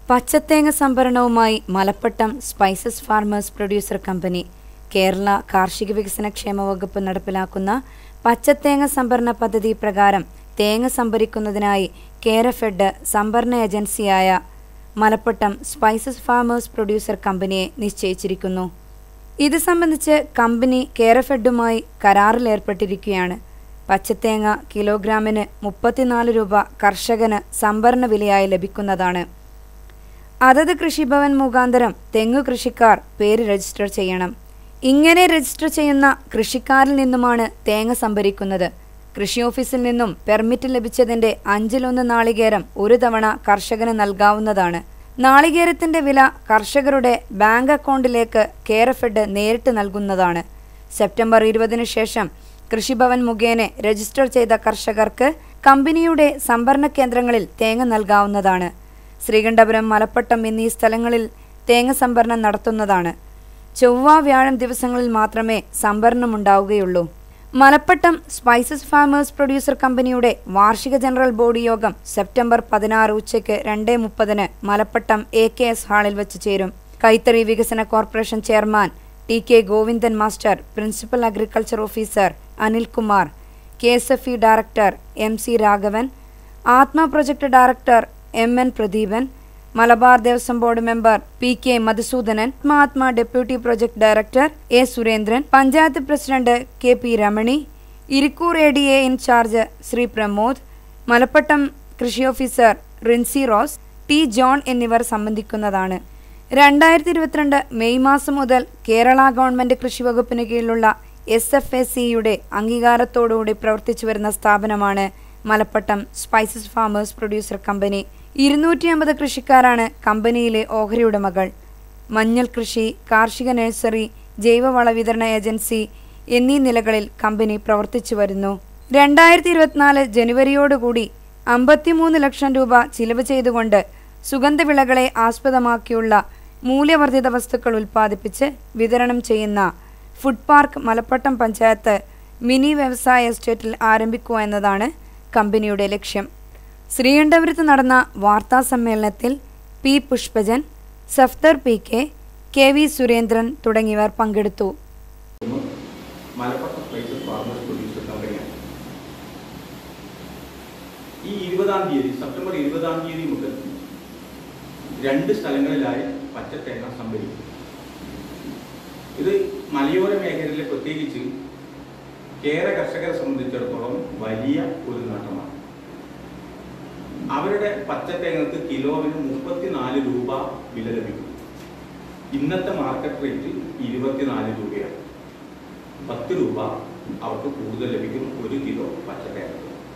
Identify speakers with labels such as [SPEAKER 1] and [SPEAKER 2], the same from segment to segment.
[SPEAKER 1] പച്ചത്തേങ്ങ സംഭരണവുമായി Malappattam spices farmers producer company Kerala കാർഷിക വികസന ക്ഷേമ വകുപ്പ് നടപ്പിലാക്കുന്ന പച്ചത്തേങ്ങ സംഭരണ പദ്ധതി പ്രകാരം തേങ്ങ സംഭരിക്കുന്നതിനായി കേരഫെഡ് സംഭരണ ഏജൻസിയായ മലപ്പട്ടം സ്പൈസസ് ഫാർമേഴ്സ് പ്രൊഡ്യൂസർ കമ്പനിയെ നിശ്ചയിച്ചിരിക്കുന്നു ഇത് സംബന്ധിച്ച് കമ്പനി കേരഫെഡുമായി കരാറിലേർപ്പെട്ടിരിക്കുകയാണ് പച്ചത്തേങ്ങ കിലോഗ്രാമിന് മുപ്പത്തിനാല് രൂപ കർഷകന് സംഭരണ വിലയായി ലഭിക്കുന്നതാണ് അതത് കൃഷിഭവൻ മുഖാന്തരം തെങ്ങു കൃഷിക്കാർ പേര് രജിസ്റ്റർ ചെയ്യണം ഇങ്ങനെ രജിസ്റ്റർ ചെയ്യുന്ന കൃഷിക്കാരിൽ നിന്നുമാണ് തേങ്ങ സംഭരിക്കുന്നത് കൃഷി ഓഫീസിൽ നിന്നും പെർമിറ്റ് ലഭിച്ചതിന്റെ അഞ്ചിലൊന്ന് നാളികേരം ഒരു തവണ കർഷകന് നൽകാവുന്നതാണ് നാളികേരത്തിന്റെ വില കർഷകരുടെ ബാങ്ക് അക്കൗണ്ടിലേക്ക് കേരഫെഡ് നേരിട്ട് നൽകുന്നതാണ് സെപ്റ്റംബർ ഇരുപതിനു ശേഷം കൃഷിഭവൻ മുഖേന രജിസ്റ്റർ ചെയ്ത കർഷകർക്ക് കമ്പനിയുടെ സംഭരണ കേന്ദ്രങ്ങളിൽ തേങ്ങ നൽകാവുന്നതാണ് ശ്രീകണ്ഠപുരം മലപ്പട്ടം എന്നീ സ്ഥലങ്ങളിൽ തേങ്ങ സംഭരണം നടത്തുന്നതാണ് ചൊവ്വ വ്യാഴം ദിവസങ്ങളിൽ മാത്രമേ സംഭരണമുണ്ടാവുകയുള്ളൂ മലപ്പട്ടം സ്പൈസസ് ഫാമേഴ്സ് പ്രൊഡ്യൂസർ കമ്പനിയുടെ വാർഷിക ജനറൽ ബോഡി യോഗം സെപ്റ്റംബർ പതിനാറ് ഉച്ചയ്ക്ക് രണ്ട് മുപ്പതിന് മലപ്പട്ടം എ കെ എസ് ഹാളിൽ വെച്ച് ചേരും കൈത്തറി വികസന corporation chairman T K Govindan master principal agriculture officer Anilkumar K S F E director M C Raghavan ATMA project director M N Pradeepan Malabar Devaswom board member P K Madhusoodanan Mahatma deputy project director A Surendran panchayat president K P Ramani Irikkur A D A in charge Shri Pramod Malappattam കൃഷി officer Rincy Rose T John എന്നിവർ സംബന്ധിക്കുന്നതാണ് രണ്ടായിരത്തി ഇരുപത്തിരണ്ട് May മാസം മുതൽ Kerala government കൃഷി വകുപ്പിന് കീഴിലുള്ള എസ് എഫ് എ സിയുടെ അംഗീകാരത്തോടുകൂടി പ്രവർത്തിച്ചു വരുന്ന സ്ഥാപനമാണ് Malappattam spices farmers producer company ഇരുന്നൂറ്റി അമ്പത് കൃഷിക്കാരാണ് കമ്പനിയിലെ ഓഹരി ഉടമകൾ മഞ്ഞൾ കൃഷി കാർഷിക നഴ്സറി ജൈവവള വിതരണ ഏജൻസി എന്നീ നിലകളിൽ കമ്പനി പ്രവർത്തിച്ചു വരുന്നു രണ്ടായിരത്തി ഇരുപത്തിനാല് ജനുവരിയോടുകൂടി അമ്പത്തിമൂന്ന് ലക്ഷം രൂപ ചിലവ് ചെയ്തുകൊണ്ട് സുഗന്ധവിളകളെ ആസ്പദമാക്കിയുള്ള മൂല്യവർദ്ധിത വസ്തുക്കൾ ഉൽപ്പാദിപ്പിച്ച് വിതരണം ചെയ്യുന്ന food park Malappattam panchayat mini വ്യവസായ എസ്റ്റേറ്റിൽ ആരംഭിക്കുക എന്നതാണ് കമ്പനിയുടെ ലക്ഷ്യം ശ്രീകണ്ഠപുരത്ത് നടന്ന വാർത്താ സമ്മേളനത്തിൽ P Pushpajan Safdar P K K V Surendran തുടങ്ങിയവർ പങ്കെടുത്തു
[SPEAKER 2] മലപ്പുറം സ്പൈസസ് ഫാർമേഴ്സ് പ്രൊഡ്യൂസർ കമ്പനിയാണ് ഈ ഇരുപതാം തീയതി സെപ്റ്റംബർ ഇരുപതാം തീയതി മുതൽ രണ്ട് സ്ഥലങ്ങളിലായി പച്ചത്തേങ്ങ സംഭരിക്കും ഇത് മലയോര മേഖലയിലെ പ്രത്യേകിച്ച് കേര കർഷകരെ സംബന്ധിച്ചിടത്തോളം വലിയ ഒരു നേട്ടമാണ് അവരുടെ പച്ചത്തേങ്ങക്ക് കിലോവിന് മുപ്പത്തിനാല് രൂപ വില ലഭിക്കും ഇന്നത്തെ മാർക്കറ്റ് റേറ്റ് ഇരുപത്തിനാല് രൂപയാണ് പത്ത് രൂപ അവർക്ക് കൂടുതൽ ലഭിക്കും ഒരു കിലോ പച്ചത്തേങ്ങ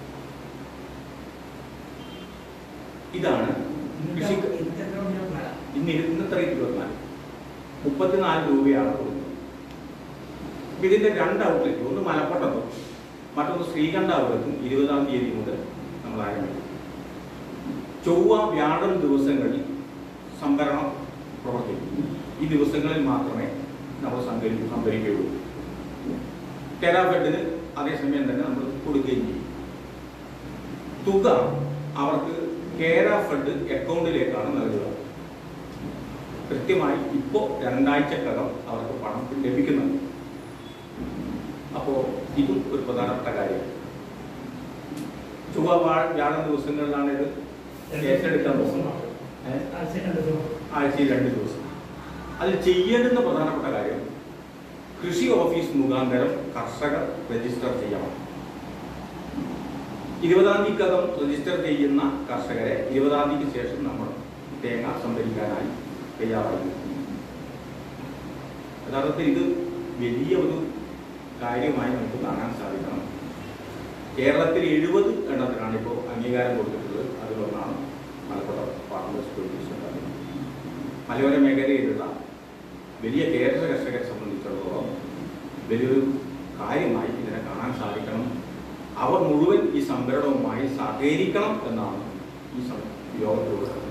[SPEAKER 2] ഇതാണ് കൃഷി ഇന്ന് ഇരു- ഇന്നത്തെ റേറ്റ് ഇരുപത്തിനാല് മുപ്പത്തിനാല് രൂപയാണ് കൊടുക്കുന്നത് അപ്പൊ ഇതിന്റെ രണ്ട് ഔട്ട്ലെറ്റ് ഒന്ന് മലപ്പട്ടത്തും മറ്റൊന്ന് ശ്രീകണ്ഠാപുരത്തും ഇരുപതാം തീയതി മുതൽ നമ്മൾ ആരംഭിക്കും ചൊവ്വ വ്യാഴം ദിവസങ്ങളിൽ സംഭരണം പ്രവർത്തിക്കും ഈ ദിവസങ്ങളിൽ മാത്രമേ നമ്മൾ സംഭരി സംഭരിക്കുകയുള്ളൂ ടെറാബെഡിന് അതേസമയം തന്നെ നമ്മൾ കൊടുക്കുകയും ചെയ്യും തുക അവർക്ക് കേര ഫണ്ട് അക്കൗണ്ടിലേക്കാണ് നൽകുക കൃത്യമായി ഇപ്പോൾ രണ്ടാഴ്ചക്കകം അവർക്ക് പണം ലഭിക്കുന്നുണ്ട് അപ്പോൾ ഇതും ഒരു പ്രധാനപ്പെട്ട കാര്യം ചൊവ്വ വാ- വ്യാഴം ദിവസങ്ങളിലാണ് ഇത് ഏറ്റെടുക്കാൻ പോകുന്നത് ഏ? ആഴ്ചയിൽ രണ്ട് ദിവസം അതിൽ ചെയ്യേണ്ടുന്ന പ്രധാനപ്പെട്ട കാര്യം കൃഷി ഓഫീസ് മുഖാന്തരം കർഷകർ രജിസ്റ്റർ ചെയ്യണം ഇരുപതാം തീയതിക്കകം രജിസ്റ്റർ ചെയ്യുന്ന കർഷകരെ ഇരുപതാം തീയതിക്ക് ശേഷം നമ്മൾ തേങ്ങ സംഭരിക്കാനായി തയ്യാറായി യഥാർത്ഥത്തിൽ ഇത് വലിയ ഒരു കാര്യമായി നമുക്ക് കാണാൻ സാധിക്കണം കേരളത്തിൽ എഴുപത് എണ്ണത്തിനാണ് ഇപ്പോൾ അംഗീകാരം കൊടുത്തിട്ടുള്ളത് അതിലൊന്നാണ് മലപ്പുറം ഫാർമേഴ്സ് പ്രൊഡ്യൂസർ കമ്പനി മലയോര മേഖലയിലുള്ള വലിയ കേരള കർഷകരെ സംബന്ധിച്ചിടത്തോളം വലിയൊരു കാര്യമായി ഇതിനെ കാണാൻ സാധിക്കണം അവർ മുഴുവൻ ഈ സംഭരണവുമായി സഹകരിക്കണം എന്നാണ് ഈ സം- യോഗത്തിലൂടെ